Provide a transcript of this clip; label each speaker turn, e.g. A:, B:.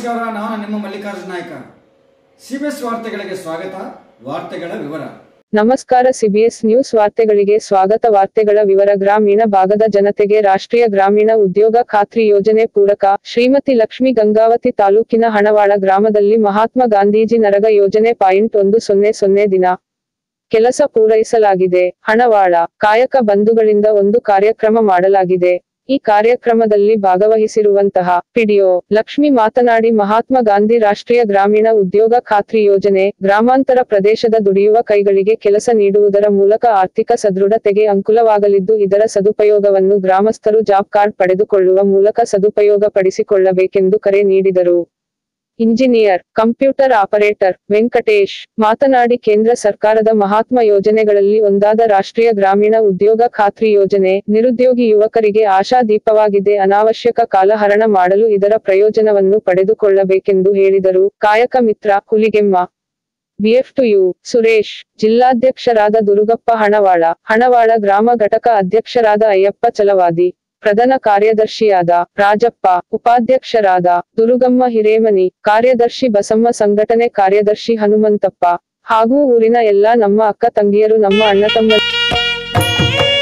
A: ನಮಸ್ಕಾರ ನಾನು ನಿಮ್ಮ ಮಲ್ಲಿಕಾರ್ಜುನ ನಾಯ್ಕ ಸಿಬಿಎಸ್ ವಾರ್ತೆಗಳಿಗೆ ಸ್ವಾಗತ ವಾರ್ತೆಗಳ ವಿವರ
B: ನಮಸ್ಕಾರ ಸಿಬಿಎಸ್ ನ್ಯೂಸ್ ವಾರ್ತೆಗಳಿಗೆ ಸ್ವಾಗತ ವಾರ್ತೆಗಳ ವಿವರ ಗ್ರಾಮೀಣ ಭಾಗದ ಜನತೆಗೆ ರಾಷ್ಟ್ರೀಯ ಗ್ರಾಮೀಣ ಉದ್ಯೋಗ ಖಾತ್ರಿ ಯೋಜನೆ ಪೂರಕ ಶ್ರೀಮತಿ ಲಕ್ಷ್ಮಿ ಗಂಗಾವತಿ ತಾಲೂಕಿನ ಹಣವಾಳ ಗ್ರಾಮದಲ್ಲಿ ಮಹಾತ್ಮ ಗಾಂಧೀಜಿ ನರಗ ಯೋಜನೆ ಪಾಯಿಂಟ್ ಒಂದು ಸೊನ್ನೆ ಸೊನ್ನೆ ದಿನ ಕೆಲಸ ಪೂರೈಸಲಾಗಿದೆ ಹಣವಾಳ ಕಾಯಕ ಬಂಧುಗಳಿಂದ ಒಂದು ಕಾರ್ಯಕ್ರಮ ಮಾಡಲಾಗಿದೆ ಈ ಕಾರ್ಯಕ್ರಮದಲ್ಲಿ ಭಾಗವಹಿಸಿರುವಂತಹ ಪಿಡಿಒ ಲಕ್ಷ್ಮಿ ಮಾತನಾಡಿ ಮಹಾತ್ಮ ಗಾಂಧಿ ರಾಷ್ಟ್ರೀಯ ಗ್ರಾಮೀಣ ಉದ್ಯೋಗ ಖಾತ್ರಿ ಯೋಜನೆ ಗ್ರಾಮಾಂತರ ಪ್ರದೇಶದ ದುಡಿಯುವ ಕೈಗಳಿಗೆ ಕೆಲಸ ನೀಡುವುದರ ಮೂಲಕ ಆರ್ಥಿಕ ಸದೃಢತೆಗೆ ಅನುಕೂಲವಾಗಲಿದ್ದು ಇದರ ಸದುಪಯೋಗವನ್ನು ಗ್ರಾಮಸ್ಥರು ಜಾಬ್ ಕಾರ್ಡ್ ಪಡೆದುಕೊಳ್ಳುವ ಮೂಲಕ ಸದುಪಯೋಗ ಪಡಿಸಿಕೊಳ್ಳಬೇಕೆಂದು ಕರೆ ನೀಡಿದರು ಇಂಜಿನಿಯರ್ ಕಂಪ್ಯೂಟರ್ ಆಪರೇಟರ್ ವೆಂಕಟೇಶ್ ಮಾತನಾಡಿ ಕೇಂದ್ರ ಸರ್ಕಾರದ ಮಹಾತ್ಮ ಯೋಜನೆಗಳಲ್ಲಿ ಒಂದಾದ ರಾಷ್ಟ್ರೀಯ ಗ್ರಾಮೀಣ ಉದ್ಯೋಗ ಖಾತ್ರಿ ಯೋಜನೆ ನಿರುದ್ಯೋಗಿ ಯುವಕರಿಗೆ ಆಶಾದೀಪವಾಗಿದೆ ಅನಾವಶ್ಯಕ ಕಾಲಹರಣ ಮಾಡಲು ಇದರ ಪ್ರಯೋಜನವನ್ನು ಪಡೆದುಕೊಳ್ಳಬೇಕೆಂದು ಹೇಳಿದರು ಕಾಯಕ ಮಿತ್ರ ಹುಲಿಗೆಮ್ಮ ಬಿಎಫ್ ಟು ಯು ಸುರೇಶ್ ಜಿಲ್ಲಾಧ್ಯಕ್ಷರಾದ ದುರುಗಪ್ಪ ಹಣವಾಳ ಹಣವಾಳ ಗ್ರಾಮ ಘಟಕ ಅಧ್ಯಕ್ಷರಾದ ಅಯ್ಯಪ್ಪ ಚಲವಾದಿ ಪ್ರಧಾನ ಕಾರ್ಯದರ್ಶಿಯಾದ ರಾಜಪ್ಪ ಉಪಾಧ್ಯಕ್ಷರಾದ ದುರುಗಮ್ಮ ಹಿರೇಮನಿ ಕಾರ್ಯದರ್ಶಿ ಬಸಮ್ಮ ಸಂಘಟನೆ ಕಾರ್ಯದರ್ಶಿ ಹನುಮಂತಪ್ಪ ಹಾಗೂ ಊರಿನ ಎಲ್ಲಾ ನಮ್ಮ ಅಕ್ಕ ತಂಗಿಯರು ನಮ್ಮ ಅಣ್ಣ ತಮ್ಮ